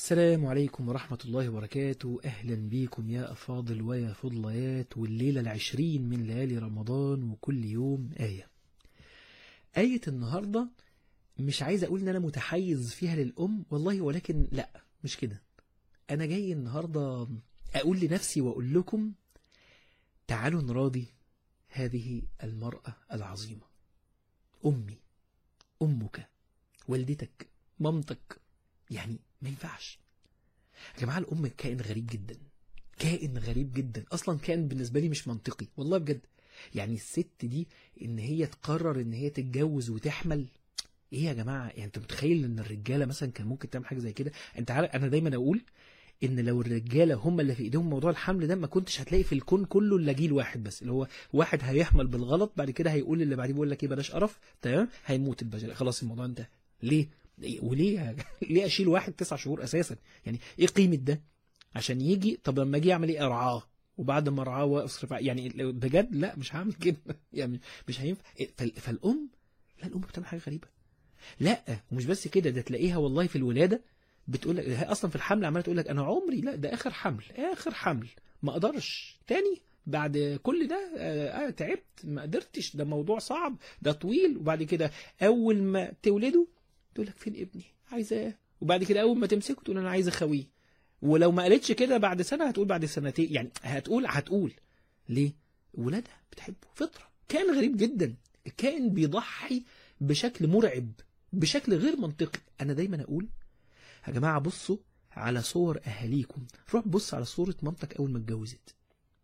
السلام عليكم ورحمة الله وبركاته أهلا بيكم يا أفاضل ويا فضليات والليلة العشرين من ليالي رمضان وكل يوم آية آية النهاردة مش عايز أقول إن أنا متحيز فيها للأم والله ولكن لا مش كده أنا جاي النهاردة أقول لنفسي وأقول لكم تعالوا نراضي هذه المرأة العظيمة أمي أمك والدتك مامتك يعني ما ينفعش يا جماعة الأم كائن غريب جدا كائن غريب جدا أصلا كائن بالنسبة لي مش منطقي والله بجد يعني الست دي إن هي تقرر إن هي تتجوز وتحمل إيه يا جماعة يعني أنت متخيل إن الرجالة مثلا كان ممكن تعمل حاجة زي كده أنت عارف أنا دايما أقول ان لو الرجاله هم اللي في ايديهم موضوع الحمل ده ما كنتش هتلاقي في الكون كله الا جيل واحد بس اللي هو واحد هيحمل بالغلط بعد كده هيقول اللي بعديه بيقول لك ايه بلاش قرف تمام هيموت البشر خلاص الموضوع انتهى ليه وليه ليه اشيل واحد تسع شهور اساسا يعني ايه قيمه ده عشان يجي طب لما اجي اعمل ايه ارعاه وبعد ما ارعاه واصرف يعني بجد لا مش هعمل كده يعني مش هينفع فالام لا الام بتعمل حاجه غريبه لا ومش بس كده ده تلاقيها والله في الولاده بتقول لك اصلا في الحمل عماله تقول لك انا عمري لا ده اخر حمل اخر حمل ما اقدرش تاني بعد كل ده آه تعبت ما قدرتش ده موضوع صعب ده طويل وبعد كده اول ما تولده تقول لك فين ابني عايزاه وبعد كده اول ما تمسكه تقول انا عايز اخويه ولو ما قالتش كده بعد سنه هتقول بعد سنتين يعني هتقول هتقول ليه ولادها بتحبه فطره كائن غريب جدا كائن بيضحي بشكل مرعب بشكل غير منطقي انا دايما اقول يا جماعه بصوا على صور اهاليكم روح بص على صوره مامتك اول ما اتجوزت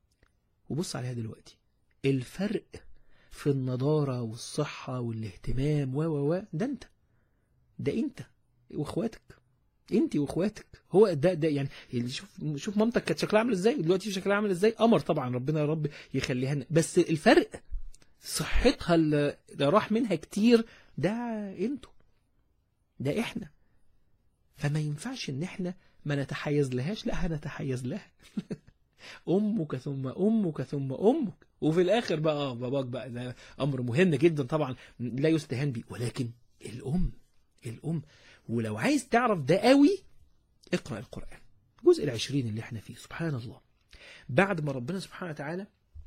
وبص عليها دلوقتي الفرق في النضاره والصحه والاهتمام و و ده انت ده انت واخواتك انت واخواتك هو ده ده يعني شوف شوف مامتك كانت شكلها عامل ازاي ودلوقتي شكلها عامل ازاي قمر طبعا ربنا يا رب يخليها لنا بس الفرق صحتها اللي راح منها كتير ده انتوا ده احنا فما ينفعش ان احنا ما نتحيز لهاش لا هنتحيز لها امك ثم امك ثم امك وفي الاخر بقى باباك بقى ده امر مهم جدا طبعا لا يستهان به ولكن الام الام ولو عايز تعرف ده قوي اقرا القران الجزء العشرين اللي احنا فيه سبحان الله بعد ما ربنا سبحانه وتعالى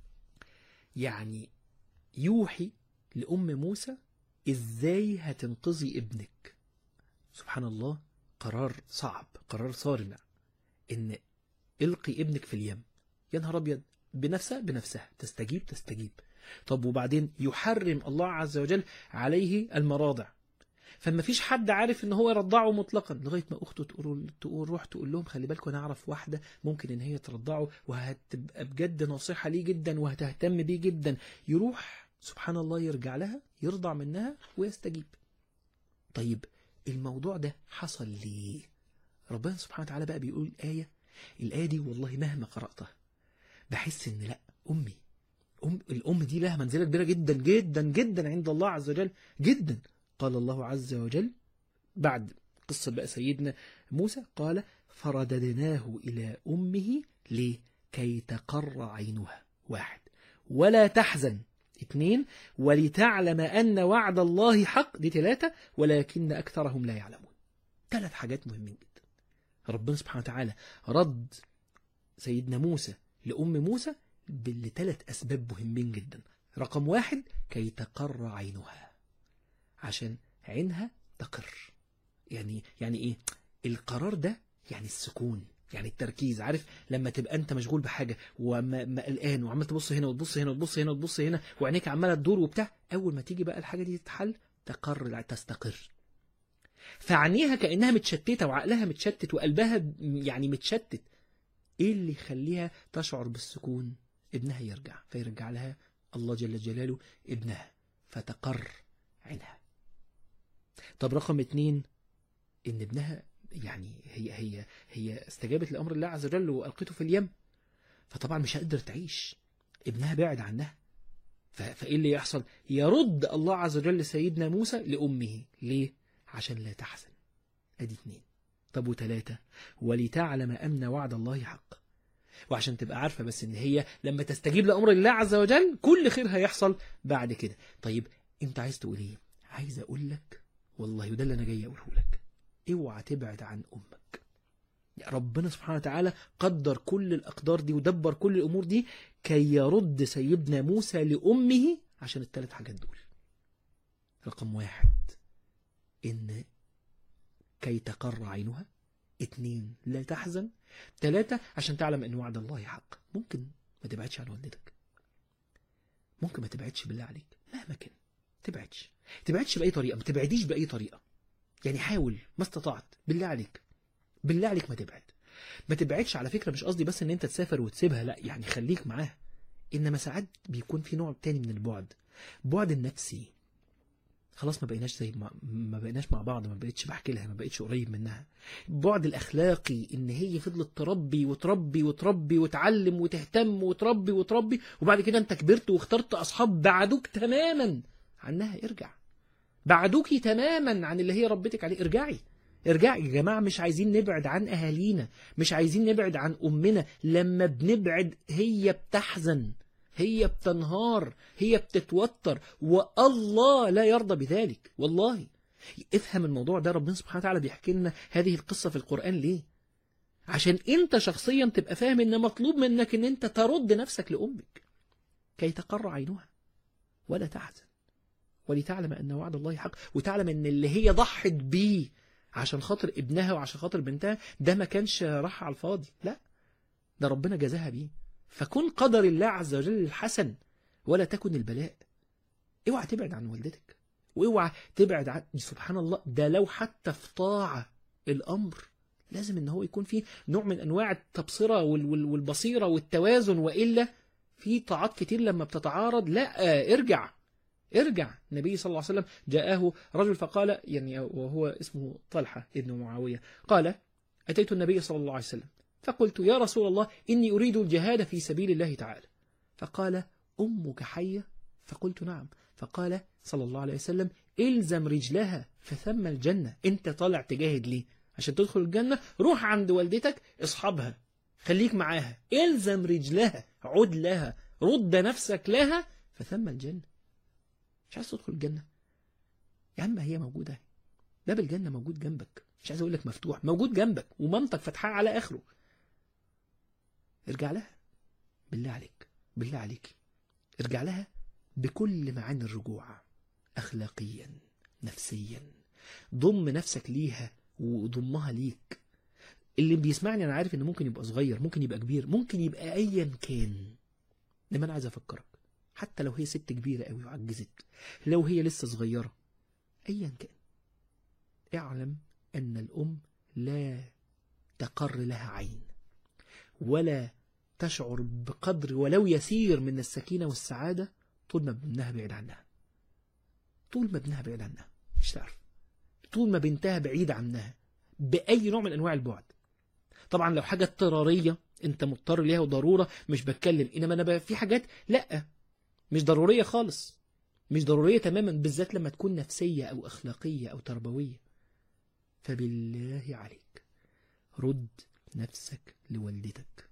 يعني يوحي لام موسى ازاي هتنقذي ابنك سبحان الله قرار صعب قرار صارم ان القي ابنك في اليم يا نهار ابيض بنفسها بنفسها تستجيب تستجيب طب وبعدين يحرم الله عز وجل عليه المراضع فما فيش حد عارف ان هو يرضعه مطلقا لغايه ما اخته تقول تقول روح تقول لهم خلي بالكم انا اعرف واحده ممكن ان هي ترضعه وهتبقى بجد ناصحه ليه جدا وهتهتم بيه جدا يروح سبحان الله يرجع لها يرضع منها ويستجيب طيب الموضوع ده حصل ليه ربنا سبحانه وتعالى بقى بيقول آية الآية دي والله مهما قرأتها بحس إن لا أمي أم الأم دي لها منزلة كبيرة جدا جدا جدا عند الله عز وجل جدا قال الله عز وجل بعد قصة بقى سيدنا موسى قال فرددناه إلى أمه ليه كي تقر عينها واحد ولا تحزن اثنين ولتعلم أن وعد الله حق دي ثلاثة ولكن أكثرهم لا يعلمون ثلاث حاجات مهمين جدا ربنا سبحانه وتعالى رد سيدنا موسى لأم موسى لثلاث أسباب مهمين جدا رقم واحد كي تقر عينها عشان عينها تقر يعني يعني ايه القرار ده يعني السكون يعني التركيز عارف لما تبقى انت مشغول بحاجه وقلقان وعمال تبص هنا وتبص هنا وتبص هنا وتبص هنا وعينيك عماله تدور وبتاع اول ما تيجي بقى الحاجه دي تتحل تقر تستقر فعينيها كانها متشتته وعقلها متشتت وقلبها يعني متشتت ايه اللي يخليها تشعر بالسكون ابنها يرجع فيرجع لها الله جل جلاله ابنها فتقر عينها طب رقم اتنين ان ابنها يعني هي هي هي استجابت لامر الله عز وجل والقته في اليم فطبعا مش هتقدر تعيش ابنها بعد عنها فايه اللي يحصل يرد الله عز وجل سيدنا موسى لامه ليه عشان لا تحزن ادي اتنين طب وتلاتة ولتعلم ان وعد الله حق وعشان تبقى عارفة بس ان هي لما تستجيب لامر الله عز وجل كل خير هيحصل بعد كده طيب انت عايز تقول ايه عايز اقول لك والله وده اللي انا جاي اقوله لك اوعى تبعد عن امك ربنا سبحانه وتعالى قدر كل الأقدار دي ودبر كل الأمور دي كي يرد سيدنا موسى لأمه عشان الثلاث حاجات دول رقم واحد إن كي تقر عينها اتنين لا تحزن ثلاثة عشان تعلم أن وعد الله حق ممكن ما تبعدش عن والدتك ممكن ما تبعدش بالله عليك مهما كان تبعدش تبعدش بأي طريقة ما تبعديش بأي طريقة يعني حاول ما استطعت بالله عليك بالله عليك ما تبعد ما تبعدش على فكرة مش قصدي بس ان انت تسافر وتسيبها لا يعني خليك معاها انما ساعات بيكون في نوع تاني من البعد بعد النفسي خلاص ما بقيناش زي ما, ما بقيناش مع بعض ما بقتش بحكي لها ما بقتش قريب منها البعد الاخلاقي ان هي فضلت تربي وتربي وتربي وتعلم وتهتم وتربي وتربي وبعد كده انت كبرت واخترت اصحاب بعدوك تماما عنها ارجع بعدوكي تماما عن اللي هي ربتك عليه ارجعي ارجعي يا جماعة مش عايزين نبعد عن أهالينا مش عايزين نبعد عن أمنا لما بنبعد هي بتحزن هي بتنهار هي بتتوتر والله لا يرضى بذلك والله افهم الموضوع ده ربنا سبحانه وتعالى بيحكي لنا هذه القصة في القرآن ليه عشان انت شخصيا تبقى فاهم ان مطلوب منك ان انت ترد نفسك لأمك كي تقر عينها ولا تحزن ولتعلم ان وعد الله حق وتعلم ان اللي هي ضحت بيه عشان خاطر ابنها وعشان خاطر بنتها ده ما كانش راح على الفاضي لا ده ربنا جزاها بيه فكن قدر الله عز وجل الحسن ولا تكن البلاء اوعى تبعد عن والدتك واوعى تبعد عن سبحان الله ده لو حتى في طاعة الأمر لازم ان هو يكون فيه نوع من انواع التبصرة والبصيرة والتوازن وإلا في طاعات كتير لما بتتعارض لا ارجع ارجع النبي صلى الله عليه وسلم جاءه رجل فقال يعني وهو اسمه طلحة ابن معاوية قال أتيت النبي صلى الله عليه وسلم فقلت يا رسول الله إني أريد الجهاد في سبيل الله تعالى فقال أمك حية فقلت نعم فقال صلى الله عليه وسلم إلزم رجلها فثم الجنة أنت طالع تجاهد ليه عشان تدخل الجنة روح عند والدتك اصحابها خليك معاها إلزم رجلها عد لها رد نفسك لها فثم الجنة مش عايز تدخل الجنة يا عم هي موجودة باب الجنة موجود جنبك مش عايز اقول لك مفتوح موجود جنبك ومامتك فاتحاه على اخره ارجع لها بالله عليك بالله عليك ارجع لها بكل معاني الرجوع اخلاقيا نفسيا ضم نفسك ليها وضمها ليك اللي بيسمعني انا عارف انه ممكن يبقى صغير ممكن يبقى كبير ممكن يبقى ايا كان انما انا عايز افكرك حتى لو هي ست كبيرة قوي وعجزت لو هي لسه صغيرة أيا كان اعلم أن الأم لا تقر لها عين ولا تشعر بقدر ولو يسير من السكينة والسعادة طول ما ابنها بعيد عنها طول ما ابنها بعيد عنها مش تعرف طول ما بنتها بعيد عنها بأي نوع من أنواع البعد طبعا لو حاجة اضطرارية انت مضطر ليها وضرورة مش بتكلم انما انا في حاجات لا مش ضرورية خالص مش ضرورية تماما بالذات لما تكون نفسية أو أخلاقية أو تربوية فبالله عليك رد نفسك لوالدتك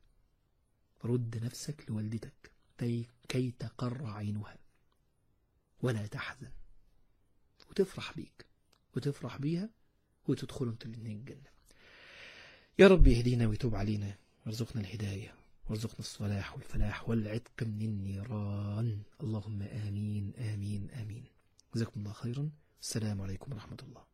رد نفسك لوالدتك كي تقر عينها ولا تحزن وتفرح بيك وتفرح بيها وتدخلوا انتوا الاثنين الجنة يا رب يهدينا ويتوب علينا وارزقنا الهداية وارزقنا الصلاح والفلاح والعتق من النيران اللهم آمين آمين آمين جزاكم الله خيرا السلام عليكم ورحمة الله